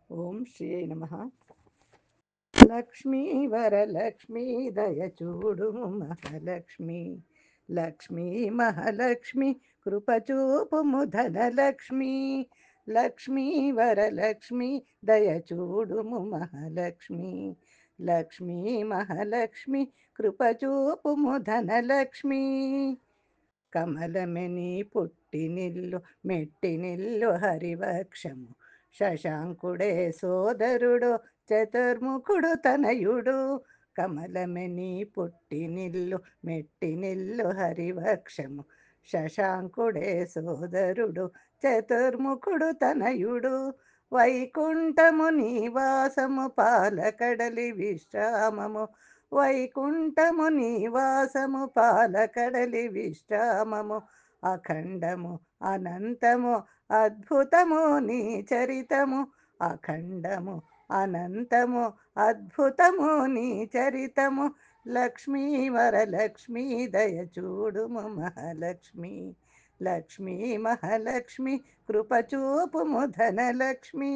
ఓం శ్రీ నమ లక్ష్మీ వరలక్ష్మీ దయచూడు మహాలక్ష్మి లక్ష్మీ మహాలక్ష్మి కృపచూపుము ధనలక్ష్మి లక్ష్మీ వరలక్ష్మి దయచూడుము మహాలక్ష్మి లక్ష్మీ మహాలక్ష్మి కృపచూపుము ధనలక్ష్మి కమలమెని పుట్టినిల్లు మెట్టినిల్లు హరివక్షము శశాంకుడే సోదరుడు చతుర్ముఖుడు తనయుడు కమలమెని పుట్టినిల్లు మెట్టినిల్లు హరివక్షము శశాంకుడే సోదరుడు చతుర్ముఖుడు తనయుడు వైకుంఠము నివాసము పాలకడలి విశ్రామము వైకుంఠము నివాసము పాలకడలి విశ్రామము అఖండము అనంతము అద్భుతము నీ చరితము అఖండము అనంతము అద్భుతము నీ చరితము లక్ష్మీ వరలక్ష్మీ దయచూడుము మహాలక్ష్మి లక్ష్మీ మహాలక్ష్మి కృపచూపుము ధనలక్ష్మి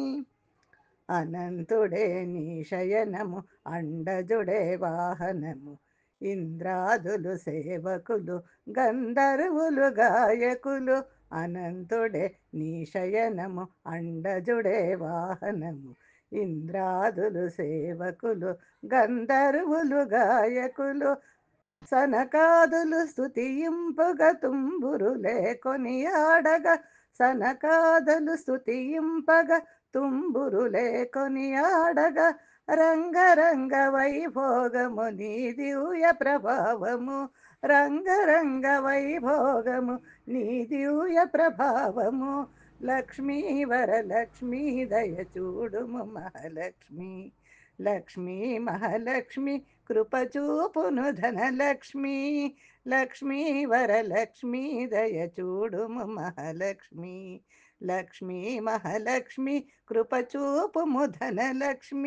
అనంతుడే నీ శయనము అండజుడే వాహనము ఇంద్రాదులు సేవకులు గంధర్వులు గాయకులు అనంతుడే నీ శయనము అండజుడే వాహనము ఇంద్రాదులు సేవకులు గంధర్వులు గాయకులు సనకాదులు స్తుతింపుగ తుంబురులే కొనియాడగ సనకాదులు స్తుతింపగ తుంబురులే కొనియాడగ రంగరంగ వైభోగము నీ దివ్య ప్రభావము రంగరంగ వైభోగము నీ దివ్య ప్రభావము లక్ష్మీ వరలక్ష్మీ దయచూడుము మహాలక్ష్మి లక్ష్మీ మహాలక్ష్మి కృపచూపును ధనలక్ష్మి లక్ష్మీ వరలక్ష్మీ దయచూడుము మహాలక్ష్మి లక్ష్మీ మహాలక్ష్మి కృపచూపుము ధనలక్ష్మి